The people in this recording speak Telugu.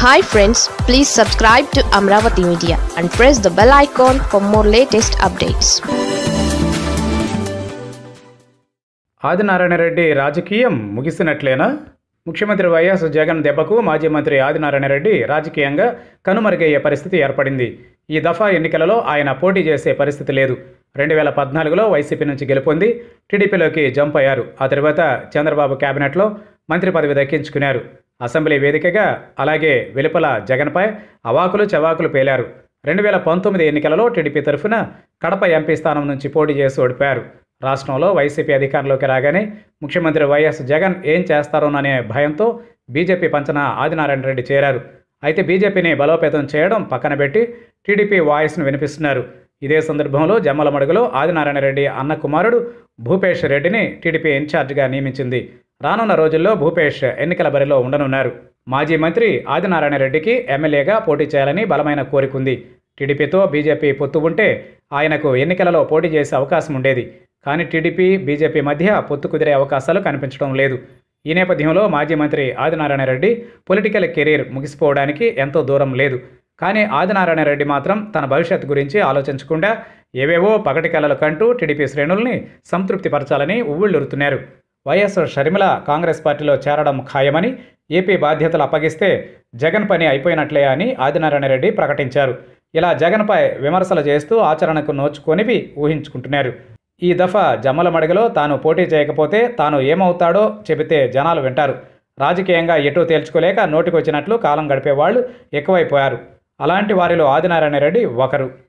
hi friends please subscribe to Amaravati media and press the bell icon for more latest updates Adinarayana Reddy రాజకీయం ముగిసినట్లేనా ముఖ్యమంత్రి వైఎస్ జగన్ దెబ్బకు మాజీ మంత్రి ఆదినారాయణ రెడ్డి రాజకీయంగా కనుమరుగయ్యే పరిస్థితి ఏర్పడింది ఈ దఫా ఎన్నికలలో ఆయన పోటీ చేసే పరిస్థితి లేదు రెండు వేల పద్నాలుగులో వైసీపీ నుంచి గెలుపొంది టీడీపీలోకి జంప్ అయ్యారు ఆ తర్వాత చంద్రబాబు కేబినెట్లో మంత్రి పదవి దక్కించుకున్నారు అసెంబ్లీ వేదికగా అలాగే వెలుపల జగన్పై అవాకులు చవాకులు పేలారు రెండు వేల పంతొమ్మిది ఎన్నికలలో టీడీపీ తరఫున కడప ఎంపీ స్థానం నుంచి పోటీ చేసి ఓడిపారు రాష్ట్రంలో వైసీపీ అధికారంలోకి రాగానే ముఖ్యమంత్రి వైఎస్ జగన్ ఏం చేస్తారోననే భయంతో బీజేపీ పంచన ఆదినారాయణ రెడ్డి చేరారు అయితే బీజేపీని బలోపేతం చేయడం పక్కన పెట్టి టీడీపీ వాయిస్ను వినిపిస్తున్నారు ఇదే సందర్భంలో జమ్మలమడుగులో ఆదినారాయణ రెడ్డి అన్న కుమారుడు భూపేష్ రెడ్డిని టీడీపీ ఇన్ఛార్జిగా నియమించింది రానున్న రోజుల్లో భూపేష్ ఎన్నికల బరిలో ఉండనున్నారు మాజీ మంత్రి ఆదినారాయణ రెడ్డికి ఎమ్మెల్యేగా పోటీ చేయాలని బలమైన కోరికుంది టీడీపీతో బీజేపీ పొత్తు ఉంటే ఆయనకు ఎన్నికలలో పోటీ చేసే అవకాశం ఉండేది కానీ టీడీపీ బీజేపీ మధ్య పొత్తు కుదిరే అవకాశాలు కనిపించడం లేదు ఈ నేపథ్యంలో మాజీ మంత్రి ఆదినారాయణ రెడ్డి పొలిటికల్ కెరీర్ ముగిసిపోవడానికి ఎంతో దూరం లేదు కానీ ఆదినారాయణ రెడ్డి మాత్రం తన భవిష్యత్తు గురించి ఆలోచించకుండా ఏవేవో పగటి కలలు కంటూ టీడీపీ శ్రేణుల్ని సంతృప్తిపరచాలని ఉవ్విళ్ళురుతున్నారు వైఎస్ షర్మిల కాంగ్రెస్ పార్టీలో చేరడం ఖాయమని ఏపీ బాధ్యతలు అప్పగిస్తే జగన్ పని అయిపోయినట్లే అని ఆదినారాయణ రెడ్డి ప్రకటించారు ఇలా జగన్పై విమర్శలు చేస్తూ ఆచరణకు నోచుకొనివి ఊహించుకుంటున్నారు ఈ దఫా జమ్మల మడగలో తాను పోటీ చేయకపోతే తాను ఏమవుతాడో చెబితే జనాలు వింటారు రాజకీయంగా ఎటూ తేల్చుకోలేక నోటికొచ్చినట్లు కాలం గడిపేవాళ్లు ఎక్కువైపోయారు అలాంటి వారిలో ఆదినారాయణ రెడ్డి ఒకరు